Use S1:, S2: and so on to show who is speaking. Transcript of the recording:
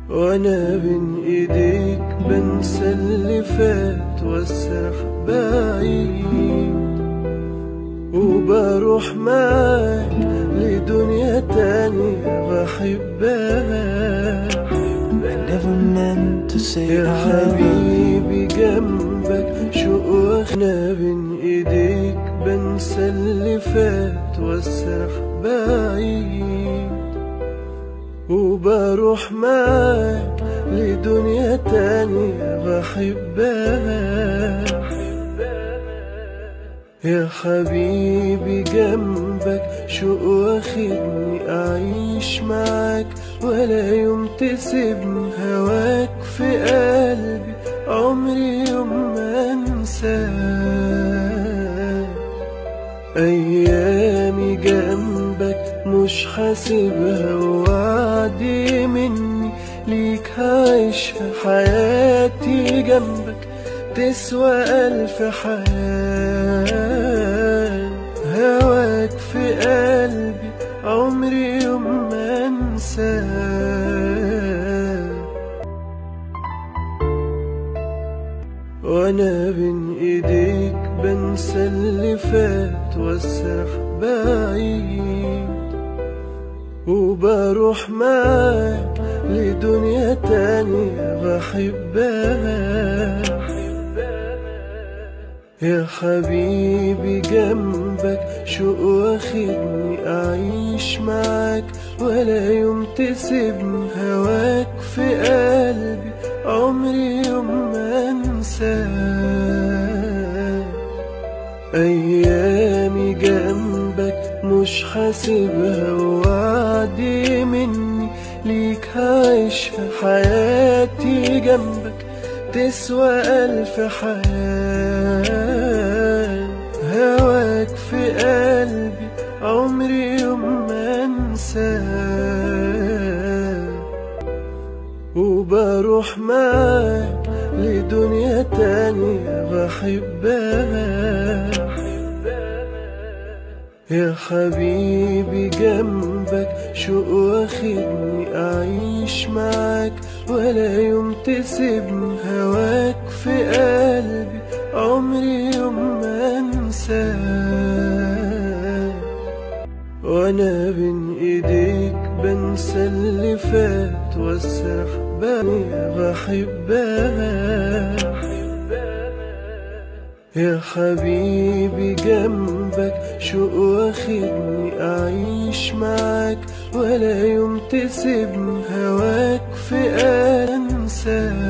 S1: وانا بين ايديك بنسى اللي فات واسرح بعيد وبروح معاك لدنيا تانية بحبها
S2: I never meant to say
S1: يا
S2: I love you
S1: حبيبي جنبك شوق واخنا بين ايديك بنسى اللي فات واسرح بعيد وبروح معاك لدنيا تانية بحبها يا حبيبي جنبك شوق واخدني أعيش معاك ولا يوم تسيبني هواك في قلبي عمري يوم ما انساك أيامي جنبك مش حاسبها وعدي مني ليك هعيش في حياتي جنبك تسوى ألف حياة هواك في قلبي عمري يوم ما انساك وانا بين ايديك بنسى اللي فات واسرح بعيد وبروح معاك لدنيا تانية بحبها يا حبيبي جنبك شوق واخدني أعيش معاك ولا يوم تسيبني هواك في قلبي عمري يوم ما انساك أيامي جنبك مش حاسبها وعدي مني ليك هعيش في حياتي جنبك تسوى ألف حياة هواك في قلبي عمري يوم ما انساك وبروح معاك لدنيا تانية بحبها يا حبيبي جنبك شوق واخدني أعيش معاك ولا يوم تسيبني هواك في قلبي عمري يوم ما انساك وانا بين ايديك بنسى اللي فات واسرح بعيد بحبها يا حبيبي جنبك شوق واخدني أعيش معاك ولا يوم تسيبني هواك في قلبي أنساك